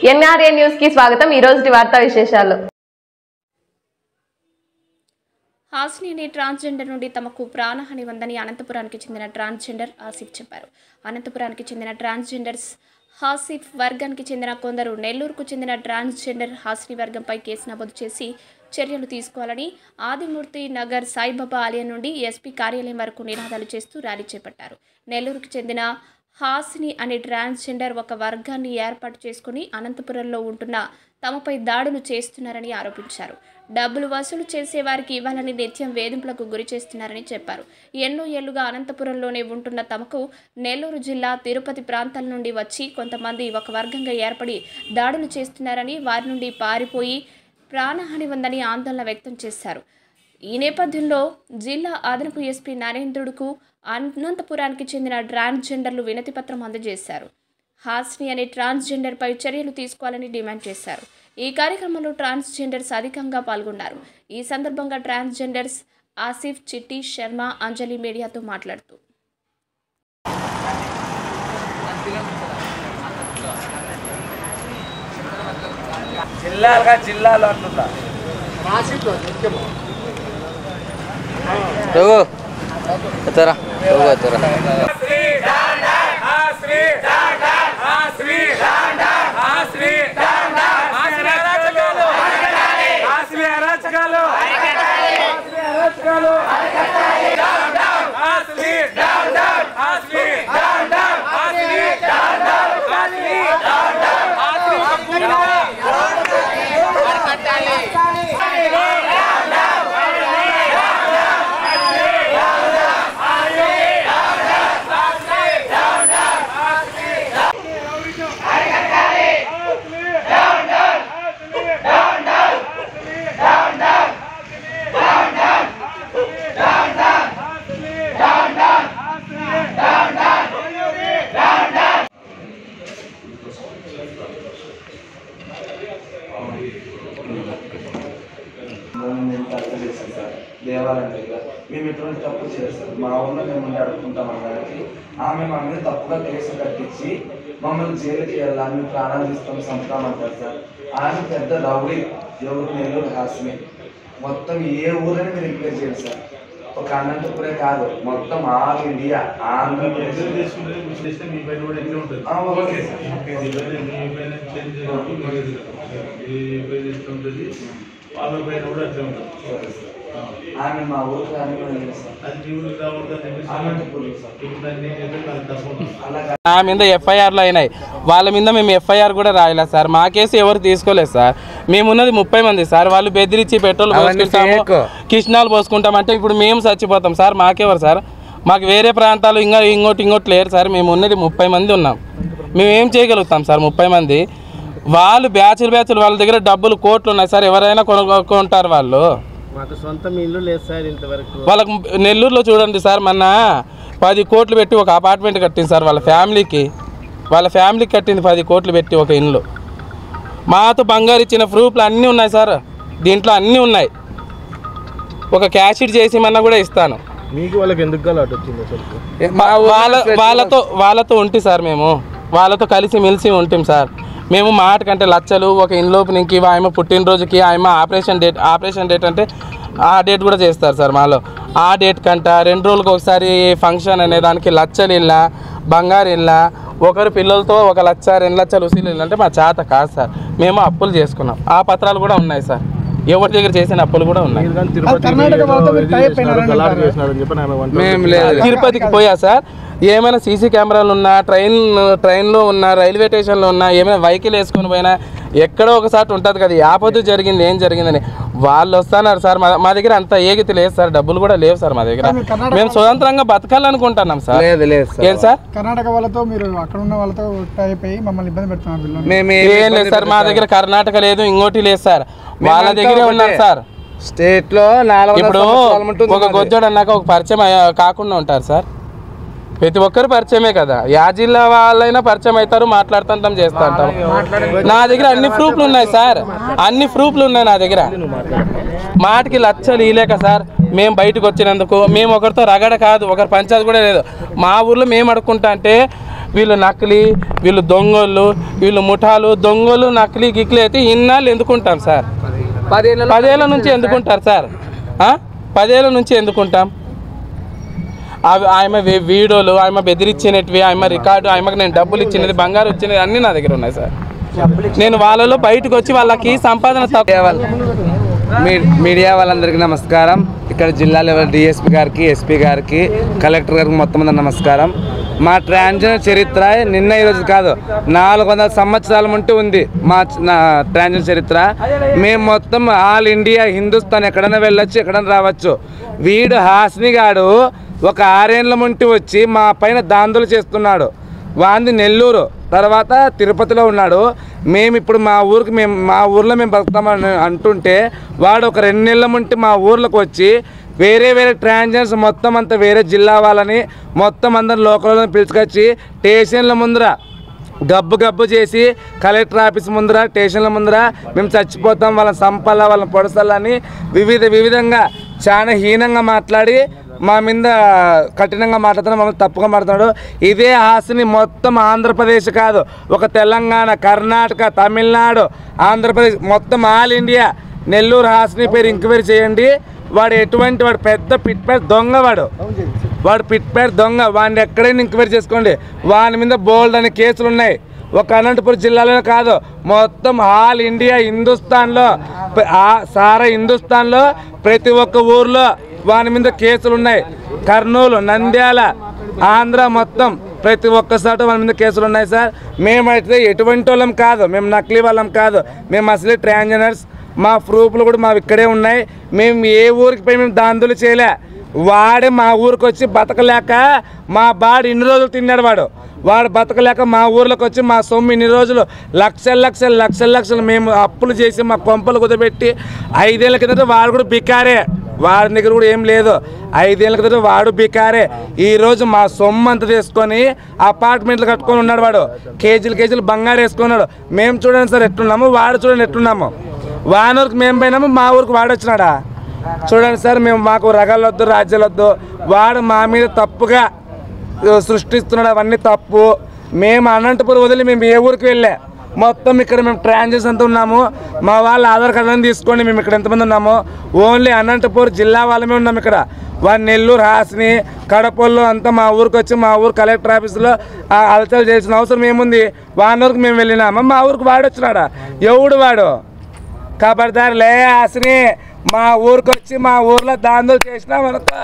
NRA news కి స్వాగతం ఈ రోజు వార్తా విశేషాలు హాస్ని అనే ట్రాన్స్జెండర్ నుండి తమకు ప్రాణహాని ఉందని అనంతపురానికి చెందిన ట్రాన్స్జెండర్ ఆసిఫ్ చెప్పారు అనంతపురానికి చెందిన ట్రాన్స్జెండర్స్ హాసిఫ్ వర్గానికి చెందిన కొందరు నెల్లూరుకు చెందిన ట్రాన్స్జెండర్ హాస్ని వర్గంపై కేసు నమోదు చేసి చర్యలు తీసుకోవాలని ఆదిమూర్తి నగర్ సాయిబాబా ఆలయం నుండి ఎస్పీ కార్యాలయం వరకు నినాదాలు చేస్తూ ర్యాలీ చేపట్టారు నెల్లూరుకు చెందిన హాసిని అనే ట్రాన్స్జెండర్ ఒక వర్గాన్ని ఏర్పాటు చేసుకుని అనంతపురంలో ఉంటున్న తమపై దాడులు చేస్తున్నారని ఆరోపించారు డబ్బులు వసూలు చేసే వారికి ఇవ్వాలని నిత్యం వేధింపులకు గురి చేస్తున్నారని చెప్పారు ఎన్నో ఏళ్లుగా అనంతపురంలోనే ఉంటున్న తమకు నెల్లూరు జిల్లా తిరుపతి ప్రాంతాల నుండి వచ్చి కొంతమంది ఒక వర్గంగా ఏర్పడి దాడులు చేస్తున్నారని వారి నుండి పారిపోయి ప్రాణహాని ఉందని ఆందోళన వ్యక్తం చేశారు ఈ నేపథ్యంలో జిల్లా అదనపు ఎస్పీ నరేంద్రుడుకు అనంతపురానికి చెందిన ట్రాన్స్జెండర్లు వినతిపత్రం అందజేశారు హాస్ని అనే ట్రాన్స్జెండర్పై చర్యలు తీసుకోవాలని డిమాండ్ చేశారు ఈ కార్యక్రమంలో ట్రాన్స్జెండర్స్ అధికంగా పాల్గొన్నారు ఈ సందర్భంగా ట్రాన్స్జెండర్స్ ఆసిఫ్ చిట్టి శర్మ అంజలి మీడియాతో మాట్లాడుతూ జిల్లాలుగా జిల్లాలు అంటుందా రఘు ఎత్తరా రఘు ఎత్తరా మేము తప్పు చేస్తాం సార్ దేవాలయం దగ్గర మేము ఎటువంటి తప్పు చేస్తాం మా ఊళ్ళో మేము ఉండి అడుగుకుంటాం అన్నదానికి ఆమె మా మీద తప్పుగా కేసు కట్టించి మమ్మల్ని జైలుకి వెళ్ళాలి మేము ప్రాణాలు తీసుకొని చంపుతామంటారు సార్ ఆమె పెద్ద రౌడీ ఎవరు నెల్లూరు హాస్మి మొత్తం ఏ ఊరైనా మీరు ఎంక్వైరీ చేయండి సార్ ఒక అనంతపురే కాదు మొత్తం ఆల్ ఇండియా ఆంధ్రప్రదేశ్ చేస్తే మీ పైన కూడా ఎట్లా ఉంటుంది ఆ, ఓకే సార్. మీ పైన మీ పైన చేంజ్ చేయడానికి మీరు ఇది మీ పైన ఎట్లా ఉంటుంది వాళ్ళ పైన కూడా అట్లా ఉంటుంది ఆమె మా ఊరికి రాని కూడా లేదు సార్ అది మీ ఊరికి రావద్దు అని చెప్పేసి అనంతపురం సార్ ఇప్పుడు దాన్ని అయితే నాకు తప్పదు అలా నా మీద ఎఫ్ఐఆర్లు అయినాయి వాళ్ళ మీద మేము ఎఫ్ఐఆర్ కూడా రాయలేదు సార్ మా కేసు ఎవరు తీసుకోలేదు సార్ మేము ఉన్నది ముప్పై మంది సార్ వాళ్ళు బెదిరించి పెట్రోల్ పోసుకుంటాము కిష్ణాలు పోసుకుంటాం అంటే ఇప్పుడు మేము చచ్చిపోతాం సార్ మాకెవరు సార్ మాకు వేరే ప్రాంతాలు ఇంకా ఇంకోటి ఇంకోటి లేరు సార్ మేము ఉన్నది ముప్పై మంది ఉన్నాం మేము ఏం చేయగలుగుతాం సార్ ముప్పై మంది వాళ్ళు బ్యాచులు బ్యాచులు వాళ్ళ దగ్గర డబ్బులు కోట్లు ఉన్నాయి సార్ ఎవరైనా కొనుక్కుంటారు వాళ్ళు మాకు సొంతం ఇల్లు లేదు సార్ ఇంతవరకు వాళ్ళకు నెల్లూరులో చూడండి సార్ మొన్న పది కోట్లు పెట్టి ఒక అపార్ట్మెంట్ కట్టింది సార్ వాళ్ళ ఫ్యామిలీకి వాళ్ళ ఫ్యామిలీకి కట్టింది పది కోట్లు పెట్టి ఒక ఇల్లు మాతో బంగారు ఇచ్చిన ప్రూఫ్లు అన్నీ ఉన్నాయి సార్ దీంట్లో అన్నీ ఉన్నాయి ఒక క్యాషిట్ చేసి మన్నా కూడా ఇస్తాను మీకు వాళ్ళకి ఎందుకు గలాట్ వచ్చింది అసలు వాళ్ళ వాళ్ళతో వాళ్ళతో ఉంటి సార్ మేము వాళ్ళతో కలిసి మెలిసి ఉంటాం సార్ మేము మాటకంటే లచ్చలు ఒక ఇన్ ఓపెనింగ్కి ఆయమ పుట్టినరోజుకి ఆయమ ఆపరేషన్ డేట్ ఆపరేషన్ డేట్ అంటే ఆ డేట్ కూడా చేస్తారు సార్ మాలో ఆ డేట్ కంట రెండు రోజులకు ఒకసారి ఫంక్షన్ అనే దానికి లచ్చలు ఇల్లా బంగారు ఇల్లా ఒకరు పిల్లలతో ఒక లచ్చ రెండు లక్షలు ఉసీలు ఇల్లు అంటే మా చేత కాదు సార్ మేము అప్పులు చేసుకున్నాం ఆ పత్రాలు కూడా ఉన్నాయి సార్ ఎవరి దగ్గర చేసిన అప్పులు కూడా ఉన్నాయి మీరు కానీ తిరుపతి గలాట్ చేసినారని చెప్పి ఆమె వంట మేము లేదు తిరుపతికి పోయా సార్ ఏమైనా సీసీ కెమెరాలు ఉన్నా ట్రైన్ ట్రైన్లో ఉన్నా రైల్వే స్టేషన్లో ఉన్నా ఏమైనా వెహికల్ వేసుకొని పోయినా ఎక్కడో ఒకసారి ఉంటుంది కదా ఆపద జరిగింది ఏం జరిగిందని వాళ్ళు వస్తున్నారు సార్ మా మా దగ్గర అంత ఏగితి లేదు సార్ డబ్బులు కూడా లేవు సార్ మా దగ్గర మేము స్వతంత్రంగా బతకాలనుకుంటున్నాం సార్ లేదు లేదు సార్ ఏం సార్ కర్ణాటక వాళ్ళతో మీరు అక్కడ ఉన్న వాళ్ళతో టైప్ అయ్యి మమ్మల్ని ఇబ్బంది పెడుతున్నారు వీళ్ళు మేము ఏం లేదు సార్ మా దగ్గర కర్ణాటక లేదు ఇంకోటి లేదు సార్ వాళ్ళ దగ్గరే ఉన్నారు సార్ స్టేట్ లో నాలుగు ఇప్పుడు ఒక గొజ్జోడు అన్నాక ఒక పరిచయం అయ్యా- కాకుండా ఉంటారు సార్ ప్రతి ఒక్కరు పరిచయమే కదా యా జిల్లా వాళ్ళైనా పరిచయం అవుతారు మాట్లాడుతుంటాం చేస్తుంటాం నా దగ్గర అన్ని ప్రూఫ్లు ఉన్నాయి సార్ అన్ని ప్రూఫ్లు ఉన్నాయి నా దగ్గర మాటికి లచ్చలు ఇలేక సార్ మేము బయటకు వచ్చినందుకు మేము ఒకరితో రగడ కాదు ఒకరి పంచాయతీ కూడా లేదు మా ఊర్లో మేము అడుక్కుంటా అంటే వీళ్ళు నకిలీ వీళ్ళు దొంగోళ్ళు వీళ్ళు ముఠాలు దొంగలు నకిలీ గిక్లీ అయితే ఇన్నాళ్ళు ఎందుకుంటాం సార్ పదేళ్ళ నుంచి ఎందుకుంటారు సార్ ఆ? పదేళ్ళ నుంచి ఎందుకుంటాం అవి ఆమె వీ- వీడియోలు ఆమె బెదిరించినవి ఆమె రికార్డు ఆమెకు నేను డబ్బులు ఇచ్చినది బంగారు ఇచ్చినది అన్నీ నా దగ్గర ఉన్నాయి సార్ నేను వాళ్ళలో బయటకు వచ్చి వాళ్ళకి సంపాదన తక్కువ మీ- మీడియా వాళ్ళందరికీ నమస్కారం ఇక్కడ జిల్లా లెవెల్ డిఎస్పీ గారికి ఎస్పీ గారికి కలెక్టర్ గారికి మొత్తం అందరికి నమస్కారం మా ట్రాన్స్జెండర్ చరిత్ర నిన్న ఈరోజు కాదు నాలుగు వందల సంవత్సరాల ముందు ఉంది మా చ- నా ట్రాన్స్జెండర్ చరిత్ర మేము మొత్తం ఆల్ ఇండియా హిందుస్థాన్ ఎక్కడైనా వెళ్ళొచ్చు ఎక్కడైనా రావచ్చు వీడు హాస్ని గాడు ఒక ఆరేళ్ళ ముంటి వచ్చి మా పైన దాందులు చేస్తున్నాడు వాంది నెల్లూరు తర్వాత తిరుపతిలో ఉన్నాడు మేము ఇప్పుడు మా ఊరికి మేము మా ఊర్లో మేము బతుకుతామని అంటుంటే వాడు ఒక రెండు నెలల ముంటి మా ఊర్లోకి వచ్చి వేరే వేరే ట్రాన్జెండర్స్ మొత్తం అంతా వేరే జిల్లా వాళ్ళని మొత్తం అందరు లోకల్లో పిలుచుకొచ్చి స్టేషన్ల ముందర గబ్బు గబ్బు చేసి కలెక్టర్ ఆఫీస్ ముందర స్టేషన్ల ముందర మేము చచ్చిపోతాం వాళ్ళని సంపాలా వాళ్ళని పొడసాలని వివిధ వివిధంగా చాలా హీనంగా మాట్లాడి మా మీద కఠినంగా మాట్లాడుతున్నాడు మమ్మల్ని తప్పుగా మాట్లాడుతున్నాడు ఇదే హాస్ని మొత్తం ఆంధ్రప్రదేశ్ కాదు ఒక తెలంగాణ కర్ణాటక తమిళనాడు ఆంధ్రప్రదేశ్ మొత్తం ఆల్ ఇండియా నెల్లూరు హాస్ని పేరు ఎంక్వైరీ చేయండి వాడు ఎటువంటి వాడు పెద్ద పిట్ పేరు దొంగ వాడు వాడు పిట్ పేరు దొంగ వాడిని ఎక్కడైనా ఎంక్వైరీ చేసుకోండి వాని మీద బోల్డ్ అనే కేసులు ఉన్నాయి ఒక అనంతపురం జిల్లాలోనే కాదు మొత్తం ఆల్ ఇండియా హిందుస్థాన్లో ప- ఆ సారా హిందుస్థాన్లో ప్రతి ఒక్క ఊర్లో వాని మీద కేసులు ఉన్నాయి కర్నూలు నంద్యాల ఆంధ్ర మొత్తం ప్రతి ఒక్కసారి వాని మీద కేసులు ఉన్నాయి సార్ మేమైతే ఎటువంటి వాళ్ళం కాదు మేము నకిలీ వాళ్ళం కాదు మేము అసలే ట్రాన్స్జెండర్స్ మా ప్రూఫ్లు కూడా మావి ఇక్కడే ఉన్నాయి మేము ఏ ఊరికి పోయి మేము దాందులు చేయలే వాడే మా ఊరికి వచ్చి బతకలేక మా బాడు ఇన్ని రోజులు తిన్నాడు వాడు వాడు బతకలేక మా ఊర్లోకి వచ్చి మా సొమ్ము ఇన్ని రోజులు లక్షల లక్షలు లక్షల లక్షలు మేము అప్పులు చేసి మా కొంపలు కుదబెట్టి ఐదేళ్ల కిందట వాడు కూడా బికారే వాడి దగ్గర కూడా ఏం లేదు ఐదేళ్ల క్రితం వాడు బికారే ఈ రోజు మా సొమ్ము అంతా తీసుకొని అపార్ట్మెంట్లు కట్టుకొని ఉన్నాడు వాడు కేజీలు కేజీలు బంగారు వేసుకున్నాడు మేము చూడండి సార్ ఎట్లున్నాము వాడు చూడండి ఎట్లున్నాము వాని ఊరికి మేము పోయినాము మా ఊరికి వాడు వచ్చినాడా చూడండి సార్ మేము మాకు రగాలు వద్దు రాజ్యాలు వద్దు వాడు మా మీద తప్పుగా సృష్టిస్తున్నాడు అవన్నీ తప్పు మేము అనంతపురం వదిలి మేము ఏ ఊరికి వెళ్ళే మొత్తం ఇక్కడ మేము ట్రాన్జెస్ అంతా ఉన్నాము మా వాళ్ళ ఆధార్ కార్డు తీసుకోండి మేము ఇక్కడ ఎంతమంది ఉన్నాము ఓన్లీ అనంతపూర్ జిల్లా వాళ్ళమే ఉన్నాం ఇక్కడ వారి నెల్లూరు హాస్ని కడపల్లో అంతా మా ఊరికి వచ్చి మా ఊరు కలెక్టర్ ఆఫీస్లో ఆ అలచలు చేసిన అవసరం ఏముంది వాని ఊరికి మేము వెళ్ళినామా మా ఊరికి వాడు వచ్చినాడా ఎవడు వాడు ఖబర్దార్ లే హాస్ని మా ఊరికి వచ్చి మా ఊర్లో దాందులు చేసినా మనకు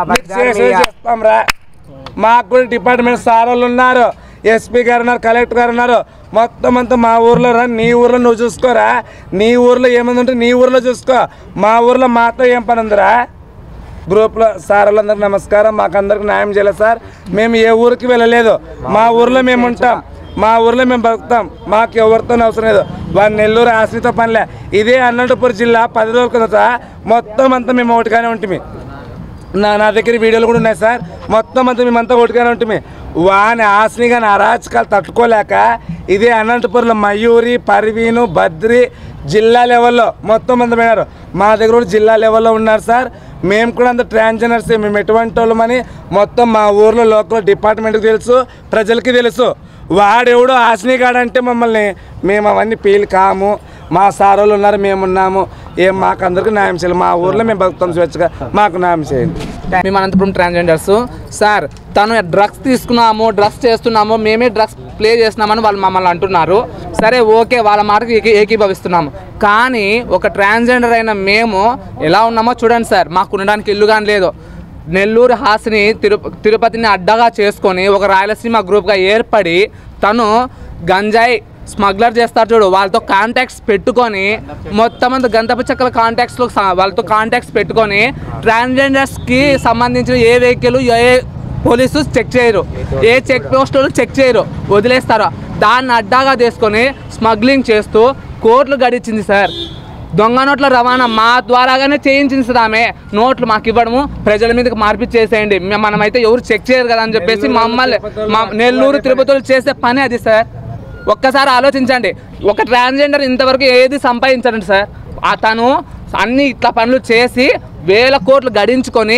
చేస్తాం రా మాకు కూడా డిపార్ట్మెంట్ సార్ వాళ్ళు ఉన్నారు ఎస్పీ గారు ఉన్నారు కలెక్టర్ గారు ఉన్నారు మొత్తం అంతా మా ఊర్లో రా నీ ఊర్లో నువ్వు చూసుకోరా నీ ఊర్లో ఏమైంది ఉంటే నీ ఊర్లో చూసుకో మా ఊర్లో మాతో ఏం పని ఉందిరా గ్రూప్లో సార్ వాళ్ళందరికీ నమస్కారం మాకు అందరికి న్యాయం చేయలేదు సార్ మేము ఏ ఊరికి వెళ్ళలేదు మా ఊర్లో మేము ఉంటాం మా ఊర్లో మేము బతుకుతాం మాకు ఎవరితో అవసరం లేదు వాడి నెల్లూరు ఆశ్రిత పనిలే ఇదే అనంతపురం జిల్లా పది రోజుల కిందట మొత్తం అంతా మేము ఒకటిగానే ఉంటుంది నా నా దగ్గర వీడియోలు కూడా ఉన్నాయి సార్ మొత్తం అంతా మేమంతా ఒకటిగానే ఉంటుంది వాని ఆశని కానీ అరాచకాలు తట్టుకోలేక ఇదే అనంతపురంలో మయూరి పర్వీను బద్రి జిల్లా లెవెల్లో మొత్తం మంది పోయినారు మా దగ్గర కూడా జిల్లా లెవెల్లో ఉన్నారు సార్ మేము కూడా అంత ట్రాన్స్జెండర్స్ మేము ఎటువంటి వాళ్ళమని మొత్తం మా ఊర్లో లోకల్ డిపార్ట్మెంట్కి తెలుసు ప్రజలకి తెలుసు వాడెవడో ఆశని కాడంటే మమ్మల్ని మేము అవన్నీ పీలు కాము మా సార్ వాళ్ళు ఉన్నారు మేము ఉన్నాము ఏం మాకు అందరికీ న్యాయం చేయాలి మా ఊర్లో మేము బతుకుతాం స్వేచ్ఛగా మాకు న్యాయం చేయండి మేము అనంతపురం ట్రాన్స్జెండర్స్ సార్ తను డ్రగ్స్ తీసుకున్నాము డ్రగ్స్ చేస్తున్నాము మేమే డ్రగ్స్ ప్లే చేస్తున్నామని వాళ్ళు మమ్మల్ని అంటున్నారు సరే ఓకే వాళ్ళ మాటకి ఏకీ- ఏకీభవిస్తున్నాము కానీ ఒక ట్రాన్స్జెండర్ అయిన మేము ఎలా ఉన్నామో చూడండి సార్ మాకు ఉండడానికి ఇల్లు కానీ లేదు నెల్లూరు హాస్ని తిరు తిరుపతిని అడ్డగా చేసుకొని ఒక రాయలసీమ గ్రూప్గా ఏర్పడి తను గంజాయి స్మగ్లర్ చేస్తారు చూడు వాళ్ళతో కాంటాక్ట్స్ పెట్టుకొని మొత్తం అంత గంధపు చెక్కల కాంటాక్ట్స్లో వాళ్ళతో కాంటాక్ట్స్ పెట్టుకొని ట్రాన్స్జెండర్స్కి సంబంధించిన ఏ వెహికల్ ఏ పోలీసు చెక్ చేయరు ఏ చెక్ పోస్టులు చెక్ చేయరు వదిలేస్తారు దాన్ని అడ్డాగా తీసుకొని స్మగ్లింగ్ చేస్తూ కోట్లు గడిచింది సార్ దొంగ నోట్ల రవాణా మా ద్వారాగానే చేయించింది సార్ ఆమె నోట్లు మాకు ఇవ్వడము ప్రజల మీదకి మార్పిచ్చేసేయండి మే- మనమైతే ఎవరు చెక్ చేయరు కదా అని చెప్పేసి మమ్మల్ని మా నెల్లూరు తిరుపతిలో చేసే పని అది సార్ ఒక్కసారి ఆలోచించండి ఒక ట్రాన్స్జెండర్ ఇంతవరకు ఏది సంపాదించండి సార్ అతను అన్ని ఇట్లా పనులు చేసి వేల కోట్లు గడించుకొని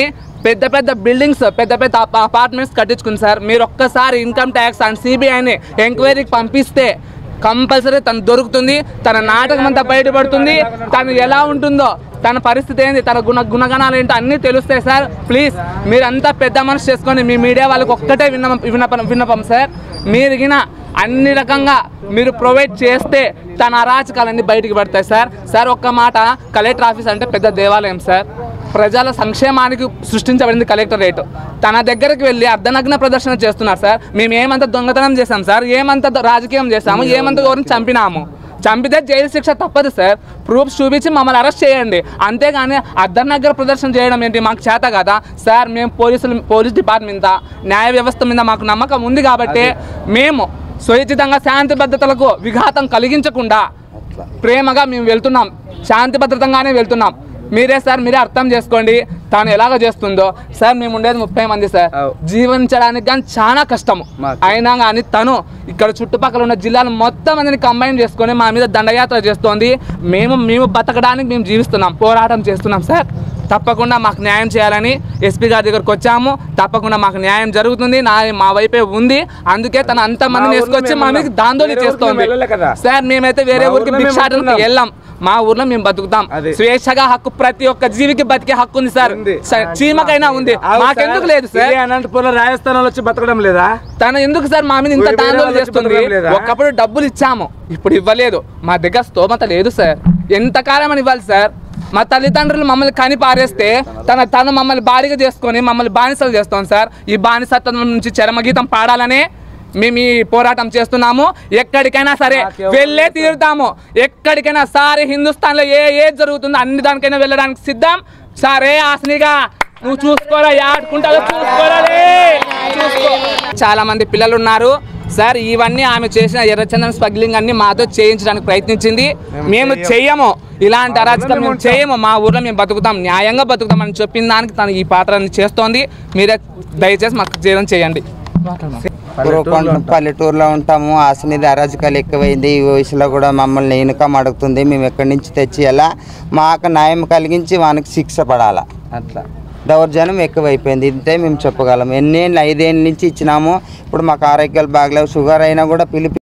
పెద్ద పెద్ద బిల్డింగ్స్ పెద్ద పెద్ద అపా- అపార్ట్మెంట్స్ కట్టించుకుంది సార్ మీరు ఒక్కసారి ఇన్కమ్ ట్యాక్స్ అండ్ సిబిఐని ఎంక్వైరీకి పంపిస్తే కంపల్సరీ తను దొరుకుతుంది తన నాటకం అంతా బయటపడుతుంది తను ఎలా ఉంటుందో తన పరిస్థితి ఏంది తన గుణ గుణగణాలు ఏంటో అన్నీ తెలుస్తాయి సార్ ప్లీజ్ మీరంతా పెద్ద మనసు చేసుకొని మీ మీడియా వాళ్ళకి ఒక్కటే విన్నపం విన్నపం విన్నపం సార్ మీరు గిన అన్ని రకంగా మీరు ప్రొవైడ్ చేస్తే తన అరాచకాలన్నీ బయటికి పడతాయి సార్ సార్ ఒక్క మాట కలెక్టర్ ఆఫీస్ అంటే పెద్ద దేవాలయం సార్ ప్రజల సంక్షేమానికి సృష్టించబడింది కలెక్టరేట్ తన దగ్గరికి వెళ్ళి అర్ధనగ్న ప్రదర్శన చేస్తున్నారు సార్ మేము ఏమంత దొంగతనం చేశాం సార్ ఏమంత ద- రాజకీయం చేశాము ఏమంత ఎవరిని చంపినాము చంపితే జైలు శిక్ష తప్పదు సార్ ప్రూఫ్స్ చూపించి మమ్మల్ని అరెస్ట్ చేయండి అంతేగాని అర్ధనగర ప్రదర్శన చేయడం ఏంటి మాకు చేత కదా సార్ మేము పోలీసులు పోలీస్ డిపార్ట్మెంట్ మీద న్యాయ వ్యవస్థ మీద మాకు నమ్మకం ఉంది కాబట్టి మేము స్వైచితంగా శాంతి భద్రతలకు విఘాతం కలిగించకుండా ప్రేమగా మేము వెళ్తున్నాం శాంతి భద్రతంగానే వెళ్తున్నాం మీరే సార్ మీరే అర్థం చేసుకోండి తాను ఎలాగ చేస్తుందో సార్ మేము ఉండేది ముప్పై మంది సార్ అవు. జీవించడానికి కానీ చాలా కష్టము మాకు. అయినా కానీ తను ఇక్కడ చుట్టుపక్కల ఉన్న జిల్లాలు మొత్తం మందిని కంబైన్ చేసుకొని మా మీద దండయాత్ర చేస్తోంది మేము మేము బతకడానికి మేము జీవిస్తున్నాం పోరాటం చేస్తున్నాం సార్ తప్పకుండా మాకు న్యాయం చేయాలని ఎస్పీ గారి దగ్గరకు వచ్చాము తప్పకుండా మాకు న్యాయం జరుగుతుంది నా మా వైపే ఉంది అందుకే తను అంతమందిని మా ఊర్లో వేసుకొచ్చి మేము మా మీద ఉన్నాం. దాందోళన వేరే ఊరికి చేస్తోంది మేము వెళ్ళలే కదా. సార్ మేమైతే వేరే మా ఊరికి ఊర్లో మేము భిక్షాటనకి ఉంటున్నాం. వెళ్ళాం మా ఊర్లో మేము బతుకుతాం అదే. స్వేచ్ఛగా హక్కు ప్రతి ఒక్క జీవికి బతికే హక్కు ఉంది సార్ ఉంది. స- చీమకైనా ఉంది అవును మాకెందుకు లేదు సార్ ఇదే అనంతపురం రాజస్థాన్ వచ్చి బతకడం లేదా తను ఎందుకు సార్ మా మీద ఇంత వేరే దాందోళన వాళ్ళకి చేస్తుంది బతకడం లేదా? ఒకప్పుడు డబ్బులు ఇచ్చాము ఇప్పుడు ఇవ్వలేదు మా దగ్గర స్తోమత లేదు సార్ ఎంత కాలం అని ఇవ్వాలి సార్ మా తల్లిదండ్రులు మమ్మల్ని కని పారేస్తే తన తను మమ్మల్ని బారిగా చేసుకొని మమ్మల్ని బానిసలు చేస్తాం సార్ ఈ బానిసత్వం నుంచి చరమగీతం పాడాలనే మేము ఈ పోరాటం చేస్తున్నాము ఎక్కడికైనా సరే నాకెవరు వెళ్ళే తీరుతాము ఎక్కడికైనా సారే హిందుస్థాన్లో ఏ ఏది జరుగుతుందో అన్ని దానికైనా వెళ్ళడానికి సిద్ధం సరే ఆసనిగా నువ్వు చూసుకోరా ఆడుకుంటావు చూసుకోరా రే. చూసుకో చాలా మంది పిల్లలు ఉన్నారు సార్ ఇవన్నీ ఆమె చేసిన ఎర్రచందనం స్మగ్లింగ్ అన్ని మాతో చేయించడానికి ప్రయత్నించింది మేము చెయ్యము ఇలాంటి అరాచకాలు మేము చేయము మా ఊర్లో మేము బతుకుతాం న్యాయంగా బతుకుతాం అని చెప్పిన దానికి తను ఈ పాత్రని చేస్తోంది మీరే దయచేసి మాకు చేయడం చేయండి పూర్వకొండ పల్లెటూరులో ఉంటాము ఆశనిది అరాజకాలు ఎక్కువైంది ఈ వయసులో కూడా మమ్మల్ని ఇన్కమ్ అడుగుతుంది మేము ఎక్కడి నుంచి తెచ్చి ఎలా మాకు న్యాయం కలిగించి వానికి శిక్ష పడాలా అట్లా దౌర్జన్యం ఎక్కువైపోయింది ఇంతే మేము చెప్పగలం ఎన్నేళ్ళు ఐదేళ్ళ నుంచి ఇచ్చినాము ఇప్పుడు మాకు ఆరోగ్యాలు బాగలేవు షుగర్ అయినా కూడా పిలిపి